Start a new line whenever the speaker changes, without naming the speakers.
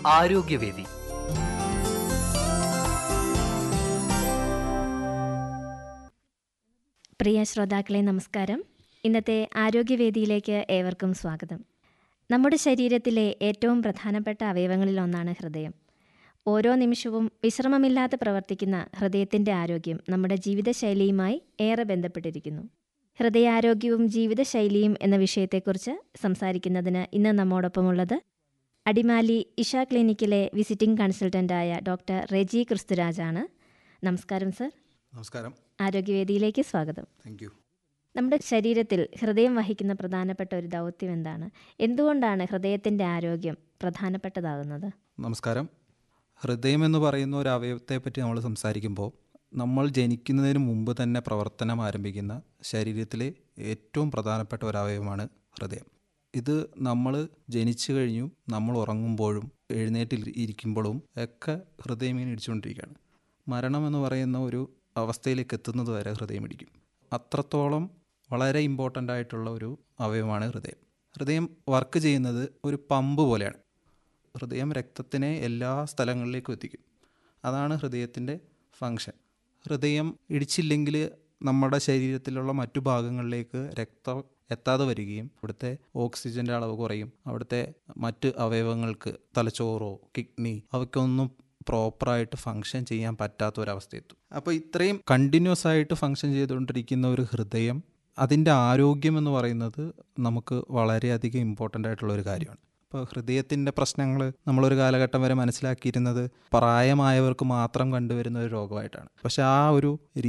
ആരോഗ്യവേദി
പ്രിയ ശ്രോതാക്കളെ നമസ്കാരം ഇന്നത്തെ ആരോഗ്യവേദിയിലേക്ക് ഏവർക്കും സ്വാഗതം നമ്മുടെ ശരീരത്തിലെ ഏറ്റവും പ്രധാനപ്പെട്ട അവയവങ്ങളിലൊന്നാണ് ഹൃദയം ഓരോ നിമിഷവും വിശ്രമമില്ലാതെ പ്രവർത്തിക്കുന്ന ഹൃദയത്തിൻ്റെ ആരോഗ്യം നമ്മുടെ ജീവിതശൈലിയുമായി ഏറെ ബന്ധപ്പെട്ടിരിക്കുന്നു ഹൃദയാരോഗ്യവും ജീവിതശൈലിയും എന്ന വിഷയത്തെക്കുറിച്ച് സംസാരിക്കുന്നതിന് ഇന്ന് നമ്മോടൊപ്പമുള്ളത് അടിമാലി ഇഷ ക്ലിനിക്കിലെ വിസിറ്റിംഗ് കൺസൾട്ടൻ്റായ ഡോക്ടർ റെജി ക്രിസ്തുരാജാണ് നമസ്കാരം സർ
നമസ്കാരം
ആരോഗ്യവേദിയിലേക്ക് സ്വാഗതം
താങ്ക് യു
നമ്മുടെ ശരീരത്തിൽ ഹൃദയം വഹിക്കുന്ന പ്രധാനപ്പെട്ട ഒരു ദൗത്യം എന്താണ് എന്തുകൊണ്ടാണ് ഹൃദയത്തിൻ്റെ ആരോഗ്യം പ്രധാനപ്പെട്ടതാകുന്നത്
നമസ്കാരം ഹൃദയം എന്ന് പറയുന്ന ഒരു അവയവത്തെ പറ്റി നമ്മൾ സംസാരിക്കുമ്പോൾ നമ്മൾ ജനിക്കുന്നതിന് മുമ്പ് തന്നെ പ്രവർത്തനം ആരംഭിക്കുന്ന ശരീരത്തിലെ ഏറ്റവും പ്രധാനപ്പെട്ട ഒരു അവയവമാണ് ഹൃദയം ഇത് നമ്മൾ ജനിച്ചു കഴിഞ്ഞും നമ്മൾ ഉറങ്ങുമ്പോഴും എഴുന്നേറ്റ് ഇരിക്കുമ്പോഴും ഒക്കെ ഹൃദയം ഇങ്ങനെ ഇടിച്ചുകൊണ്ടിരിക്കുകയാണ് മരണം എന്ന് പറയുന്ന ഒരു അവസ്ഥയിലേക്ക് എത്തുന്നത് വരെ ഹൃദയം ഇടിക്കും അത്രത്തോളം വളരെ ഇമ്പോർട്ടൻ്റ് ആയിട്ടുള്ള ഒരു അവയവമാണ് ഹൃദയം ഹൃദയം വർക്ക് ചെയ്യുന്നത് ഒരു പമ്പ് പോലെയാണ് ഹൃദയം രക്തത്തിനെ എല്ലാ സ്ഥലങ്ങളിലേക്കും എത്തിക്കും അതാണ് ഹൃദയത്തിൻ്റെ ഫങ്ഷൻ ഹൃദയം ഇടിച്ചില്ലെങ്കിൽ നമ്മുടെ ശരീരത്തിലുള്ള മറ്റു ഭാഗങ്ങളിലേക്ക് രക്തം എത്താതെ വരികയും അവിടുത്തെ ഓക്സിജൻ്റെ അളവ് കുറയും അവിടുത്തെ മറ്റ് അവയവങ്ങൾക്ക് തലച്ചോറോ കിഡ്നി അവയ്ക്കൊന്നും പ്രോപ്പറായിട്ട് ഫങ്ഷൻ ചെയ്യാൻ പറ്റാത്ത ഒരവസ്ഥയെത്തും അപ്പോൾ ഇത്രയും കണ്ടിന്യൂസ് ആയിട്ട് ഫങ്ഷൻ ചെയ്തുകൊണ്ടിരിക്കുന്ന ഒരു ഹൃദയം അതിൻ്റെ ആരോഗ്യം എന്ന് പറയുന്നത് നമുക്ക് വളരെയധികം ഇമ്പോർട്ടൻ്റ് ആയിട്ടുള്ള ഒരു കാര്യമാണ് ഇപ്പോൾ ഹൃദയത്തിൻ്റെ പ്രശ്നങ്ങൾ നമ്മളൊരു കാലഘട്ടം വരെ മനസ്സിലാക്കിയിരുന്നത് പ്രായമായവർക്ക് മാത്രം കണ്ടുവരുന്ന ഒരു രോഗമായിട്ടാണ് പക്ഷെ ആ ഒരു